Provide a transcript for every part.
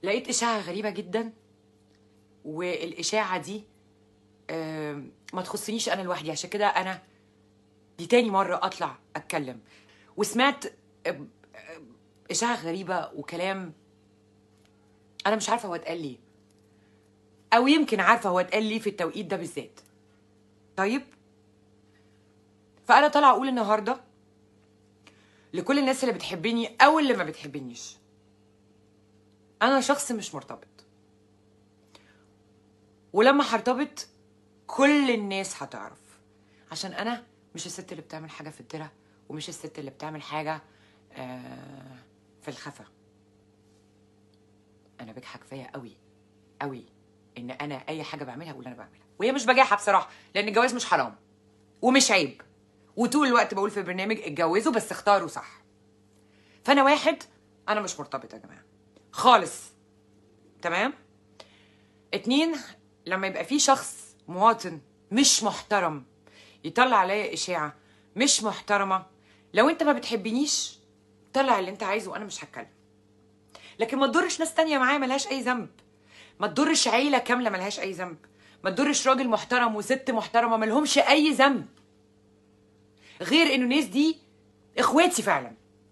لقيت اشاعه غريبه جدا والاشاعه دي آم، ما تخصنيش انا لوحدي عشان كده انا دي تاني مره اطلع اتكلم وسمعت آم، آم، اشاعه غريبه وكلام انا مش عارفه هو اتقال ليه او يمكن عارفه هو اتقال ليه في التوقيت ده بالذات طيب فانا طالعه اقول النهارده لكل الناس اللي بتحبني او اللي ما بتحبنيش انا شخص مش مرتبط ولما هرتبط كل الناس هتعرف عشان انا مش الست اللي بتعمل حاجه في الدره ومش الست اللي بتعمل حاجه آه، في الخفا انا بجحة كفايه قوي قوي ان انا اي حاجه بعملها اقول انا بعملها وهي مش بجاحه بصراحه لان الجواز مش حرام ومش عيب وطول الوقت بقول في البرنامج اتجوزوا بس اختاروا صح فانا واحد انا مش مرتبطه يا جماعه خالص تمام اتنين لما يبقى في شخص مواطن مش محترم يطلع عليا اشاعه مش محترمه لو انت ما بتحبنيش طلع اللي انت عايزه وانا مش هتكلم لكن ما تضرش ناس تانية معايا ملهاش اي ذنب ما تضرش عيله كامله ملهاش اي ذنب ما تضرش راجل محترم وست محترمه ملهمش اي ذنب غير انه الناس دي اخواتي فعلا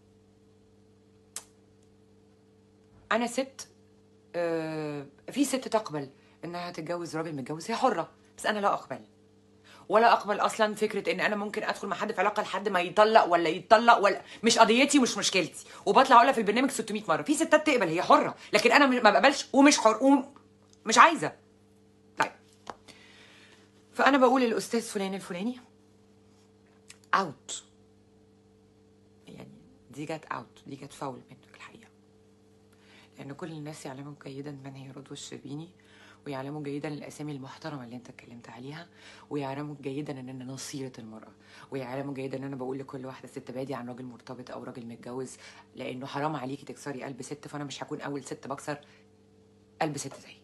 انا ست آه، في ست تقبل انها تتجوز راجل متجوز هي حره بس انا لا اقبل ولا اقبل اصلا فكره ان انا ممكن ادخل مع حد في علاقه لحد ما يطلق ولا يتطلق ولا مش قضيتي ومش مشكلتي وبطلع اقولها في البرنامج 600 مره في ستات تقبل هي حره لكن انا ما بقبلش ومش حر ومش عايزه طيب فانا بقول للاستاذ فلان الفلاني اوت يعني دي جت اوت دي جت فاول منك الحقيقه لان كل الناس يعلمون جيدا من هي رضوى الشربيني ويعلموا جيدا الاسامي المحترمه اللي انت اتكلمت عليها ويعلموا جيدا ان انا نصيره المراه ويعلموا جيدا ان انا بقول لكل واحده ست بادي عن راجل مرتبط او راجل متجوز لانه حرام عليكي تكسري قلب ست فانا مش هكون اول ست بكسر قلب ست زيك